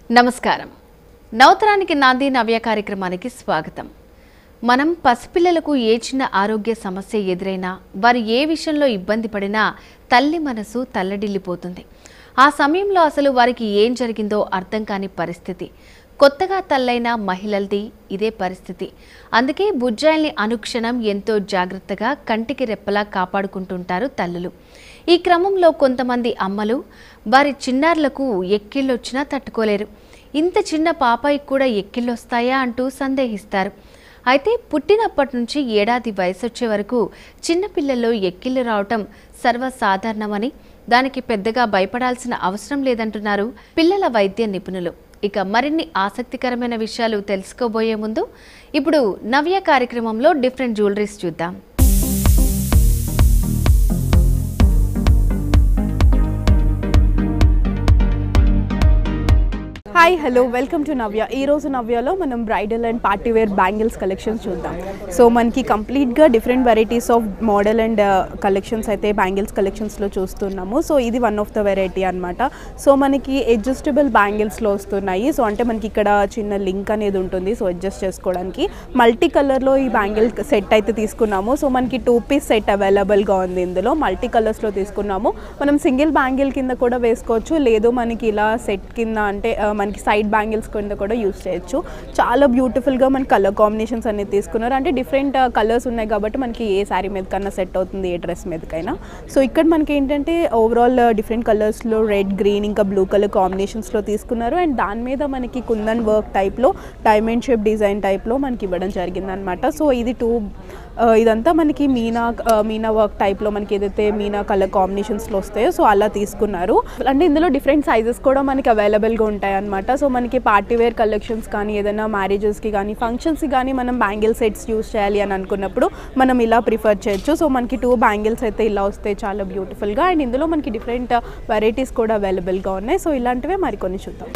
నమస్కారం నవతరానికి నాంది నవ్య కార్యక్రమానికి స్వాగతం మనం పసిపిల్లలకు ఏ చిన్న ఆరోగ్య సమస్య ఎదురైనా వారు ఏ విషయంలో ఇబ్బంది పడినా తల్లి మనసు తల్లడిల్లిపోతుంది ఆ సమయంలో అసలు వారికి ఏం జరిగిందో అర్థం కాని పరిస్థితి కొత్తగా తల్లైన మహిళలది ఇదే పరిస్థితి అందుకే బుజ్జాయిల్ని అనుక్షణం ఎంతో జాగ్రత్తగా కంటికి రెప్పలా కాపాడుకుంటుంటారు తల్లులు ఈ క్రమంలో కొంతమంది అమ్మలు వారి చిన్నారులకు ఎక్కిళ్ళొచ్చినా తట్టుకోలేరు ఇంత చిన్న పాపాయికి కూడా ఎక్కిళ్ళొస్తాయా అంటూ సందేహిస్తారు అయితే పుట్టినప్పటి నుంచి ఏడాది వయసు వచ్చే వరకు చిన్నపిల్లల్లో ఎక్కిళ్ళు రావటం సర్వసాధారణమని దానికి పెద్దగా భయపడాల్సిన అవసరం లేదంటున్నారు పిల్లల వైద్య నిపుణులు ఇక మరిన్ని ఆసక్తికరమైన విషయాలు తెలుసుకోబోయే ముందు ఇప్పుడు నవ్య కార్యక్రమంలో డిఫరెంట్ జ్యువెలరీస్ చూద్దాం hi hello welcome to Navya ఈ రోజు నవ్యలో మనం bridal and party wear bangles collections చూద్దాం సో మనకి కంప్లీట్గా different varieties of model and collections అయితే బ్యాంగిల్స్ కలెక్షన్స్లో చూస్తున్నాము సో ఇది వన్ ఆఫ్ ద వెరైటీ అనమాట సో మనకి అడ్జస్టబుల్ బ్యాంగిల్స్లో వస్తున్నాయి సో అంటే మనకి ఇక్కడ చిన్న లింక్ అనేది ఉంటుంది సో అడ్జస్ట్ చేసుకోవడానికి మల్టీ కలర్లో ఈ బ్యాంగిల్ సెట్ అయితే తీసుకున్నాము సో మనకి టూ పీస్ సెట్ అవైలబుల్గా ఉంది ఇందులో మల్టీ కలర్స్లో తీసుకున్నాము మనం సింగిల్ బ్యాంగిల్ కింద కూడా వేసుకోవచ్చు లేదు మనకి ఇలా సెట్ కింద అంటే ఆ, మనకి సైడ్ బ్యాంగిల్స్ కింద కూడా యూస్ చేయొచ్చు చాలా బ్యూటిఫుల్గా మన కలర్ కాంబినేషన్స్ అనేది తీసుకున్నారు అంటే డిఫరెంట్ కలర్స్ ఉన్నాయి కాబట్టి మనకి ఏ శారీ మీద కన్నా సెట్ అవుతుంది ఏ డ్రెస్ మీదకైనా సో ఇక్కడ మనకి ఏంటంటే ఓవరాల్ డిఫరెంట్ కలర్స్లో రెడ్ గ్రీన్ ఇంకా బ్లూ కలర్ కాంబినేషన్స్లో తీసుకున్నారు అండ్ దాని మీద మనకి కుందన్ వర్క్ టైప్లో డైమండ్ షేప్ డిజైన్ టైప్లో మనకి ఇవ్వడం జరిగింది అనమాట సో ఇది టూ ఇదంతా మనకి మీనా ఆ, మీనా వర్క్ టైప్లో మనకి ఏదైతే మీనా కలర్ కాంబినేషన్స్లో వస్తాయో సో అలా తీసుకున్నారు అంటే ఇందులో డిఫరెంట్ సైజెస్ కూడా మనకి అవైలబుల్గా ఉంటాయి అనమాట సో మనకి పార్టీ వేర్ కలెక్షన్స్ కానీ ఏదైనా మ్యారేజెస్కి కానీ ఫంక్షన్స్కి కానీ మనం బ్యాంగిల్ సెట్స్ యూస్ చేయాలి అని అనుకున్నప్పుడు మనం ఇలా ప్రిఫర్ చేయొచ్చు సో మనకి టూ బ్యాంగిల్స్ అయితే ఇలా వస్తాయి చాలా బ్యూటిఫుల్గా అండ్ ఇందులో మనకి డిఫరెంట్ వెరైటీస్ కూడా అవైలబుల్గా ఉన్నాయి సో ఇలాంటివే మరికొన్ని చూద్దాం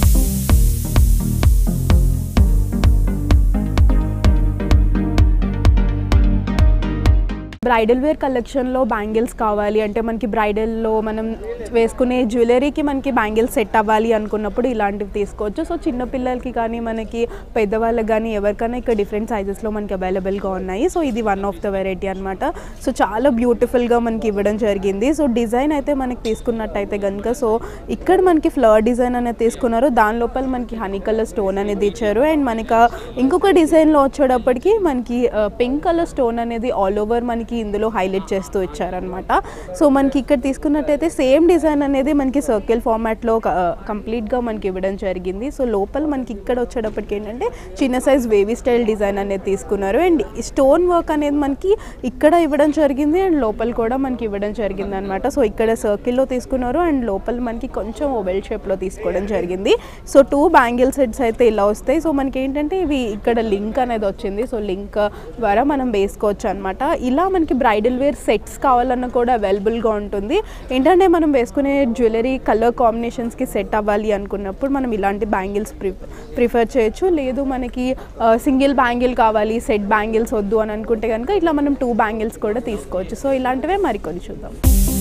బ్రైడల్ వేర్ కలెక్షన్లో బ్యాంగిల్స్ కావాలి అంటే మనకి బ్రైడల్లో మనం వేసుకునే జ్యువెలరీకి మనకి బ్యాంగిల్స్ సెట్ అవ్వాలి అనుకున్నప్పుడు ఇలాంటివి తీసుకోవచ్చు సో చిన్న పిల్లలకి కానీ మనకి పెద్దవాళ్ళకి కానీ ఎవరికైనా ఇక్కడ డిఫరెంట్ సైజెస్లో మనకి అవైలబుల్గా ఉన్నాయి సో ఇది వన్ ఆఫ్ ద వెరైటీ అనమాట సో చాలా బ్యూటిఫుల్గా మనకి ఇవ్వడం జరిగింది సో డిజైన్ అయితే మనకి తీసుకున్నట్టయితే కనుక సో ఇక్కడ మనకి ఫ్లవర్ డిజైన్ అనేది తీసుకున్నారు దాని లోపల మనకి హనీ కలర్ స్టోన్ అనేది ఇచ్చారు అండ్ మనకి ఆ ఇంకొక డిజైన్లో వచ్చేటప్పటికి మనకి పింక్ కలర్ స్టోన్ అనేది ఆల్ ఓవర్ మనకి ఇందులో హైలైట్ చేస్తూ ఇచ్చారనమాట సో మనకి ఇక్కడ తీసుకున్నట్టయితే సేమ్ డిజైన్ అనేది మనకి సర్కిల్ ఫార్మాట్లో కంప్లీట్గా మనకి ఇవ్వడం జరిగింది సో లోపల మనకి ఇక్కడ వచ్చేటప్పటికి ఏంటంటే చిన్న సైజ్ వేవీ స్టైల్ డిజైన్ అనేది తీసుకున్నారు అండ్ స్టోన్ వర్క్ అనేది మనకి ఇక్కడ ఇవ్వడం జరిగింది అండ్ లోపల కూడా మనకి ఇవ్వడం జరిగింది అనమాట సో ఇక్కడ సర్కిల్లో తీసుకున్నారు అండ్ లోపల మనకి కొంచెం ఓవెల్ షేప్లో తీసుకోవడం జరిగింది సో టూ బ్యాంగిల్ సెట్స్ అయితే ఇలా వస్తాయి సో మనకి ఏంటంటే ఇవి ఇక్కడ లింక్ అనేది వచ్చింది సో లింక్ ద్వారా మనం వేసుకోవచ్చు అనమాట ఇలా మనకి బ్రైడల్ వేర్ సెట్స్ కావాలన్నా కూడా అవైలబుల్గా ఉంటుంది ఏంటంటే మనం వేసుకునే జ్యువెలరీ కలర్ కాంబినేషన్స్కి సెట్ అవ్వాలి అనుకున్నప్పుడు మనం ఇలాంటి బ్యాంగిల్స్ ప్రి ప్రిఫర్ చేయొచ్చు లేదు మనకి సింగిల్ బ్యాంగిల్ కావాలి సెట్ బ్యాంగిల్స్ వద్దు అని అనుకుంటే కనుక ఇట్లా మనం టూ బ్యాంగిల్స్ కూడా తీసుకోవచ్చు సో ఇలాంటివే మరికొని చూద్దాం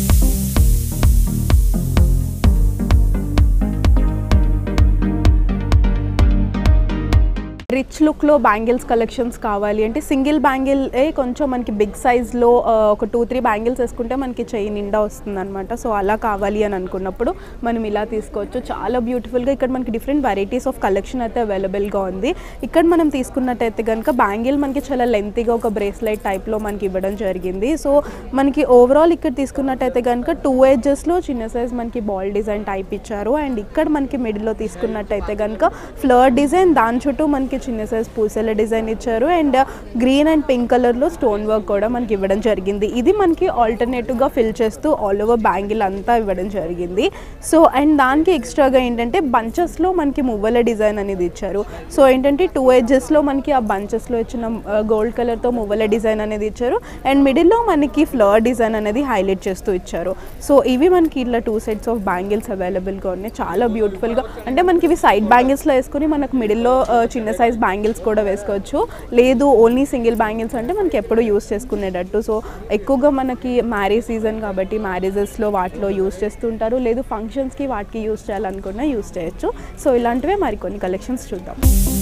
రిచ్ లుక్లో బ్యాంగిల్స్ కలెక్షన్స్ కావాలి అంటే సింగిల్ బ్యాంగిల్ ఏ కొంచెం మనకి బిగ్ సైజ్లో ఒక టూ త్రీ బ్యాంగిల్స్ వేసుకుంటే మనకి చెయ్యి నిండా వస్తుంది అనమాట సో అలా కావాలి అని అనుకున్నప్పుడు మనం ఇలా తీసుకోవచ్చు చాలా బ్యూటిఫుల్గా ఇక్కడ మనకి డిఫరెంట్ వెరైటీస్ ఆఫ్ కలెక్షన్ అయితే అవైలబుల్గా ఉంది ఇక్కడ మనం తీసుకున్నట్టయితే కనుక బ్యాంగిల్ మనకి చాలా లెంతీగా ఒక బ్రేస్లెట్ టైప్లో మనకి ఇవ్వడం జరిగింది సో మనకి ఓవరాల్ ఇక్కడ తీసుకున్నట్టయితే కనుక టూ ఏజెస్లో చిన్న సైజ్ మనకి బాల్ డిజైన్ టైప్ ఇచ్చారు అండ్ ఇక్కడ మనకి మిడిల్లో తీసుకున్నట్టయితే కనుక ఫ్లవర్ డిజైన్ దాని చుట్టూ మనకి చిన్న సైజ్ పూసల డిజైన్ ఇచ్చారు అండ్ గ్రీన్ అండ్ పింక్ కలర్లో స్టోన్ వర్క్ కూడా మనకి ఇవ్వడం జరిగింది ఇది మనకి ఆల్టర్నేటివ్గా ఫిల్ చేస్తూ ఆల్ ఓవర్ బ్యాంగిల్ అంతా ఇవ్వడం జరిగింది సో అండ్ దానికి ఎక్స్ట్రాగా ఏంటంటే బంచెస్లో మనకి మువ్వల డిజైన్ అనేది ఇచ్చారు సో ఏంటంటే టూ ఏజెస్లో మనకి ఆ బంచెస్లో ఇచ్చిన గోల్డ్ కలర్తో మువ్వల డిజైన్ అనేది ఇచ్చారు అండ్ మిడిల్లో మనకి ఫ్లవర్ డిజైన్ అనేది హైలైట్ చేస్తూ ఇచ్చారు సో ఇవి మనకి ఇట్లా టూ సెట్స్ ఆఫ్ బ్యాంగిల్స్ అవైలబుల్గా ఉన్నాయి చాలా బ్యూటిఫుల్గా అంటే మనకి ఇవి సైడ్ బ్యాంగిల్స్లో వేసుకుని మనకు మిడిల్లో చిన్న సైజ్ బ్యాంగిల్స్ బ్యాంగిల్స్ కూడా వేసుకోవచ్చు లేదు ఓన్లీ సింగిల్ బ్యాంగిల్స్ అంటే మనకి ఎప్పుడు యూస్ చేసుకునేటట్టు సో ఎక్కువగా మనకి మ్యారేజ్ సీజన్ కాబట్టి మ్యారేజెస్లో వాటిలో యూస్ చేస్తుంటారు లేదు ఫంక్షన్స్కి వాటికి యూస్ చేయాలనుకున్నా యూస్ చేయొచ్చు సో ఇలాంటివే మరికొన్ని కలెక్షన్స్ చూద్దాం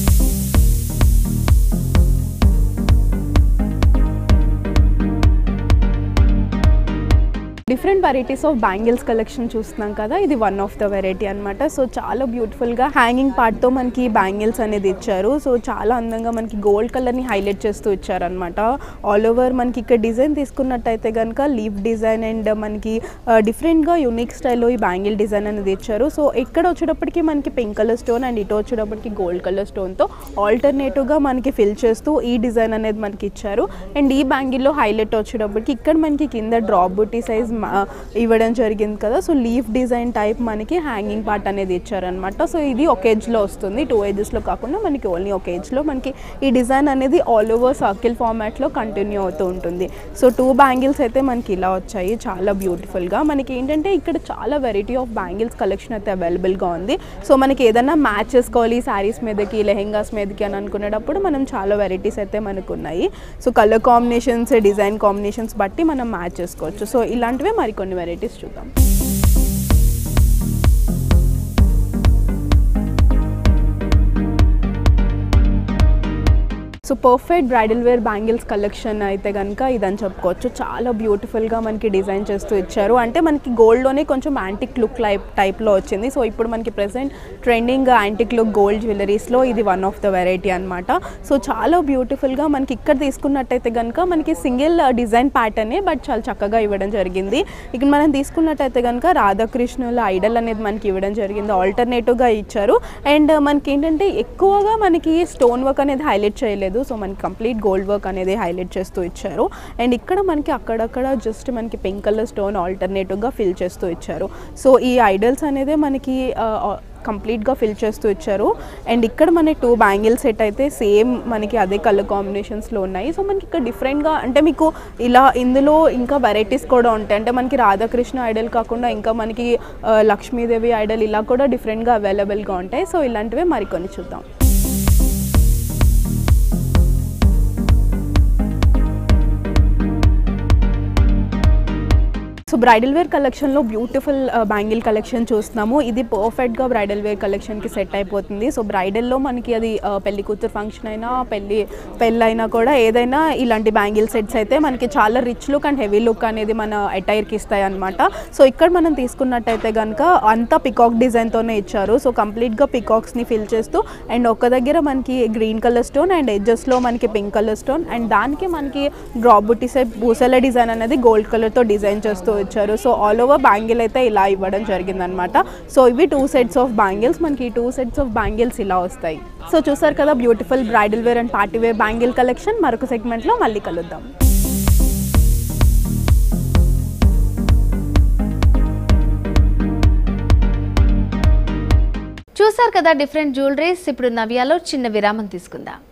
different varieties of bangles collection చూస్తున్నాం కదా ఇది వన్ ఆఫ్ ద వెరైటీ అనమాట సో చాలా బ్యూటిఫుల్గా హ్యాంగింగ్ పార్ట్తో మనకి బ్యాంగిల్స్ అనేది ఇచ్చారు సో చాలా అందంగా మనకి గోల్డ్ కలర్ని హైలైట్ చేస్తూ ఇచ్చారనమాట ఆల్ ఓవర్ మనకి ఇక్కడ డిజైన్ తీసుకున్నట్టయితే కనుక లీఫ్ డిజైన్ అండ్ మనకి డిఫరెంట్గా యూనిక్ స్టైల్లో ఈ బ్యాంగిల్ డిజైన్ అనేది ఇచ్చారు సో ఇక్కడ వచ్చేటప్పటికి మనకి పింక్ కలర్ స్టోన్ అండ్ ఇటు వచ్చేటప్పటికి గోల్డ్ కలర్ స్టోన్తో ఆల్టర్నేటివ్గా మనకి ఫిల్ చేస్తూ ఈ డిజైన్ అనేది మనకి ఇచ్చారు అండ్ ఈ బ్యాంగిల్లో హైలైట్ వచ్చేటప్పటికి ఇక్కడ మనకి కింద డ్రాప్ బుట్టి సైజ్ ఇవ్వడం జరిగింది కదా సో లీఫ్ డిజైన్ టైప్ మనకి హ్యాంగింగ్ పార్ట్ అనేది ఇచ్చారనమాట సో ఇది ఒక ఏజ్లో వస్తుంది టూ ఏజెస్లో కాకుండా మనకి ఓన్లీ ఒక ఏజ్లో మనకి ఈ డిజైన్ అనేది ఆల్ ఓవర్ సర్కిల్ ఫార్మాట్లో కంటిన్యూ అవుతూ ఉంటుంది సో టూ బ్యాంగిల్స్ అయితే మనకి ఇలా వచ్చాయి చాలా బ్యూటిఫుల్గా మనకి ఏంటంటే ఇక్కడ చాలా వెరైటీ ఆఫ్ బ్యాంగిల్స్ కలెక్షన్ అయితే అవైలబుల్గా ఉంది సో మనకి ఏదైనా మ్యాచ్ చేసుకోవాలి శారీస్ మీదకి లెహెంగాస్ మీదకి అని అనుకునేటప్పుడు మనం చాలా వెరైటీస్ అయితే మనకు ఉన్నాయి so colour combinations design combinations బట్టి మనం మ్యాచ్ చేసుకోవచ్చు సో ఇలాంటివే మరికొన్ని వెరైటీస్ చూద్దాం so perfect bridal wear bangles collection అయితే కనుక ఇదని చెప్పుకోవచ్చు చాలా బ్యూటిఫుల్గా మనకి డిజైన్ చేస్తూ ఇచ్చారు అంటే మనకి గోల్డ్లోనే కొంచెం యాంటిక్ లుక్ లైప్ టైప్లో వచ్చింది సో ఇప్పుడు మనకి present trending antique look gold జ్యువెలరీస్లో ఇది వన్ ఆఫ్ ద వెరైటీ అనమాట సో చాలా బ్యూటిఫుల్గా మనకి ఇక్కడ తీసుకున్నట్టయితే కనుక మనకి సింగిల్ డిజైన్ ప్యాటర్నే బట్ చాలా చక్కగా ఇవ్వడం జరిగింది ఇక్కడ మనం తీసుకున్నట్టయితే కనుక రాధాకృష్ణుల ఐడల్ అనేది మనకి ఇవ్వడం జరిగింది ఆల్టర్నేటివ్గా ఇచ్చారు అండ్ మనకి ఏంటంటే ఎక్కువగా మనకి స్టోన్ వర్క్ అనేది హైలైట్ చేయలేదు సో మనకి కంప్లీట్ గోల్డ్ వర్క్ అనేది హైలైట్ చేస్తూ ఇచ్చారు అండ్ ఇక్కడ మనకి అక్కడక్కడ జస్ట్ మనకి పింక్ కలర్ స్టోన్ ఆల్టర్నేటివ్గా ఫిల్ చేస్తూ ఇచ్చారు సో ఈ ఐడల్స్ అనేది మనకి కంప్లీట్గా ఫిల్ చేస్తూ ఇచ్చారు అండ్ ఇక్కడ మనకి టూ బ్యాంగిల్ సెట్ అయితే సేమ్ మనకి అదే కలర్ కాంబినేషన్స్లో ఉన్నాయి సో మనకి ఇక్కడ డిఫరెంట్గా అంటే మీకు ఇలా ఇందులో ఇంకా వెరైటీస్ కూడా ఉంటాయి అంటే మనకి రాధాకృష్ణ ఐడల్ కాకుండా ఇంకా మనకి ఆ, లక్ష్మీదేవి ఐడల్ ఇలా కూడా డిఫరెంట్గా అవైలబుల్గా ఉంటాయి సో ఇలాంటివే మరికొన్ని చూద్దాం సో బ్రైడల్ వేర్ కలెక్షన్లో బ్యూటిఫుల్ బ్యాంగిల్ కలెక్షన్ చూస్తున్నాము ఇది పర్ఫెక్ట్గా బ్రైడల్ వేర్ కలెక్షన్కి సెట్ అయిపోతుంది సో బ్రైడల్లో మనకి అది ఆ, పెళ్లి కూతురు ఫంక్షన్ అయినా పెళ్లి పెళ్ళైనా కూడా ఏదైనా ఇలాంటి బ్యాంగిల్ సెట్స్ అయితే మనకి చాలా rich look and heavy look అనేది మన అటైర్కి ఇస్తాయి అనమాట సో ఇక్కడ మనం తీసుకున్నట్టయితే కనుక అంతా పికాక్ డిజైన్తోనే ఇచ్చారు సో కంప్లీట్గా పికాక్స్ని ఫిల్ చేస్తూ అండ్ ఒక దగ్గర మనకి గ్రీన్ కలర్ స్టోన్ అండ్ ఎడ్జెస్లో మనకి పింక్ కలర్ స్టోన్ అండ్ దానికి మనకి డ్రాప్ బుట్టి సైడ్ పూసల డిజైన్ అనేది గోల్డ్ కలర్తో డిజైన్ చేస్తూ వచ్చారు సో ఆల్ ఓవర్ బ్యాంగిల్ అయితే ఇలా ఇవ్వడం జరిగిందనమాట సో ఇవి టూ సెట్స్ ఆఫ్ బ్యాంగిల్స్ మనకి ఈ టూ సెట్స్ ఆఫ్ బ్యాంగిల్స్ ఇలా వస్తాయి సో చూసారు కదా beautiful bridal wear and party wear bangle collection మరొక సెగ్మెంట్లో మళ్ళీ కలుద్దాం చూసారు కదా డిఫరెంట్ జ్యువెలరీస్ ఇప్పుడు నవ్యాలో చిన్న విరామం తీసుకుందాం